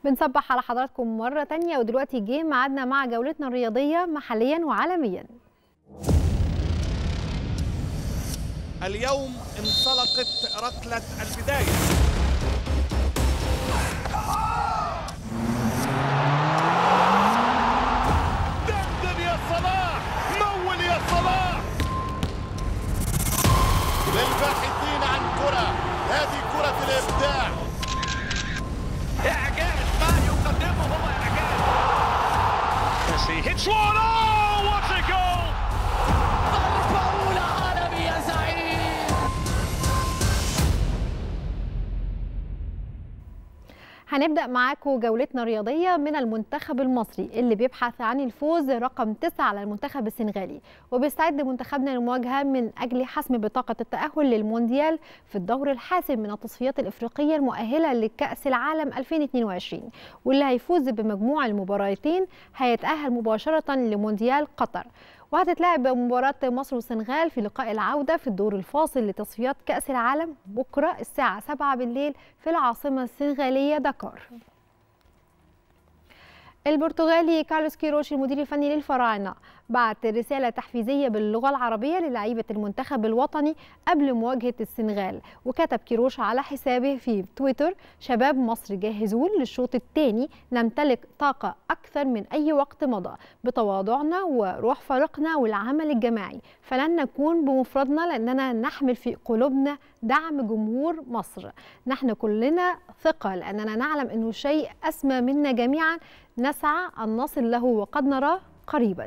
بنصبح على حضراتكم مرة تانية ودلوقتي جه ميعادنا مع جولتنا الرياضية محليا وعالميا اليوم انطلقت ركلة البداية دندن يا صلاح مول يا صلاح للباحثين عن كرة هذه كرة الإبداع إعجاز ما يقدمه هو إعجاز ميسي hits one oh what a goal ضربة أولى عالمي يا زعيم هنبدأ معاكم جولتنا الرياضية من المنتخب المصري اللي بيبحث عن الفوز رقم 9 على المنتخب السنغالي وبيستعد منتخبنا للمواجهة من أجل حسم بطاقة التأهل للمونديال في الدور الحاسم من التصفيات الإفريقية المؤهلة لكأس العالم 2022 واللي هيفوز بمجموع المباراتين هيتأهل مباشرة لمونديال قطر وهتتلعب مباراة مصر والسنغال في لقاء العودة في الدور الفاصل لتصفيات كأس العالم بكرة الساعة 7 بالليل في العاصمة السنغالية دكار البرتغالي كارلوس كيروش المدير الفني للفراعنة بعت رسالة تحفيزية باللغة العربية للاعيبة المنتخب الوطني قبل مواجهة السنغال وكتب كيروش على حسابه في تويتر شباب مصر جاهزون للشوط الثاني نمتلك طاقة أكثر من أي وقت مضى بتواضعنا وروح فريقنا والعمل الجماعي فلن نكون بمفردنا لأننا نحمل في قلوبنا دعم جمهور مصر نحن كلنا ثقة لأننا نعلم أنه شيء أسمى منا جميعا نسعى أن نصل له وقد نراه قريبا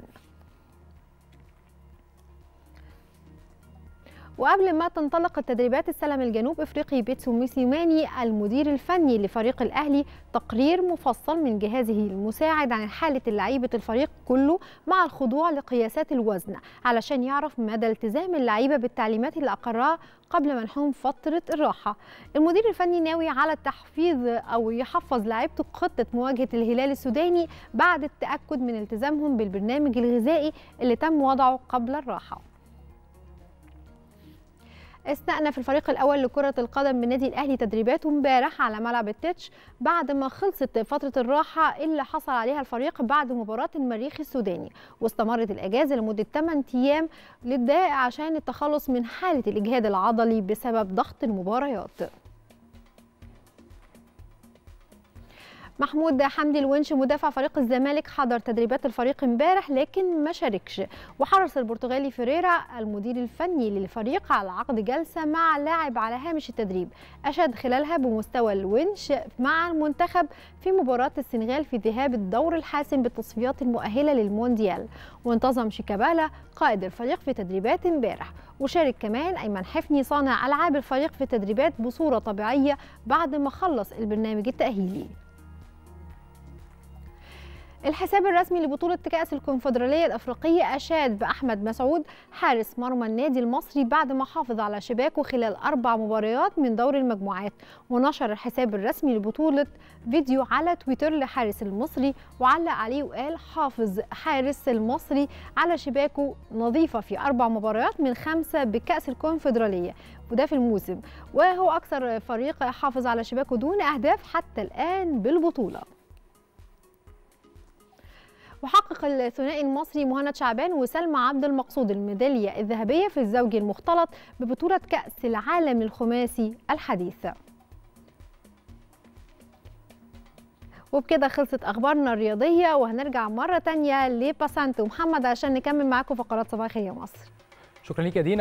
وقبل ما تنطلق التدريبات استلم الجنوب افريقي بيتسو ميسيماني المدير الفني لفريق الاهلي تقرير مفصل من جهازه المساعد عن حاله لعيبه الفريق كله مع الخضوع لقياسات الوزن علشان يعرف مدى التزام اللعيبه بالتعليمات اللي اقرها قبل منحهم فتره الراحه. المدير الفني ناوي على التحفيظ او يحفظ لعيبته خطه مواجهه الهلال السوداني بعد التاكد من التزامهم بالبرنامج الغذائي اللي تم وضعه قبل الراحه. استأنف الفريق الأول لكرة القدم بالنادي الأهلي تدريباته امبارح على ملعب التتش بعد ما خلصت فترة الراحة اللي حصل عليها الفريق بعد مباراة المريخ السوداني واستمرت الأجازة لمدة 8 أيام للدقائق عشان التخلص من حالة الإجهاد العضلي بسبب ضغط المباريات محمود حمدي الونش مدافع فريق الزمالك حضر تدريبات الفريق امبارح لكن ما شاركش وحرص البرتغالي فيريرا المدير الفني للفريق على عقد جلسه مع لاعب على هامش التدريب اشاد خلالها بمستوى الونش مع المنتخب في مباراه السنغال في ذهاب الدور الحاسم بالتصفيات المؤهله للمونديال وانتظم شيكابالا قائد الفريق في تدريبات امبارح وشارك كمان ايمن حفني صانع العاب الفريق في التدريبات بصوره طبيعيه بعد ما خلص البرنامج التاهيلي الحساب الرسمي لبطولة كأس الكونفدرالية الأفريقية أشاد بأحمد مسعود حارس مرمى النادي المصري بعد ما حافظ على شباكه خلال أربع مباريات من دور المجموعات ونشر الحساب الرسمي لبطولة فيديو على تويتر لحارس المصري وعلق عليه وقال حافظ حارس المصري على شباكه نظيفة في أربع مباريات من خمسة بكأس الكونفدرالية وده في الموسم وهو أكثر فريق حافظ على شباكه دون أهداف حتى الآن بالبطولة وحقق الثنائي المصري مهند شعبان وسلمى عبد المقصود الميداليه الذهبيه في الزوج المختلط ببطوله كاس العالم للخماسي الحديث وبكده خلصت اخبارنا الرياضيه وهنرجع مره تانية لباسانتو محمد عشان نكمل معاكم فقرات صباحيه مصر شكرا ليك يا دينا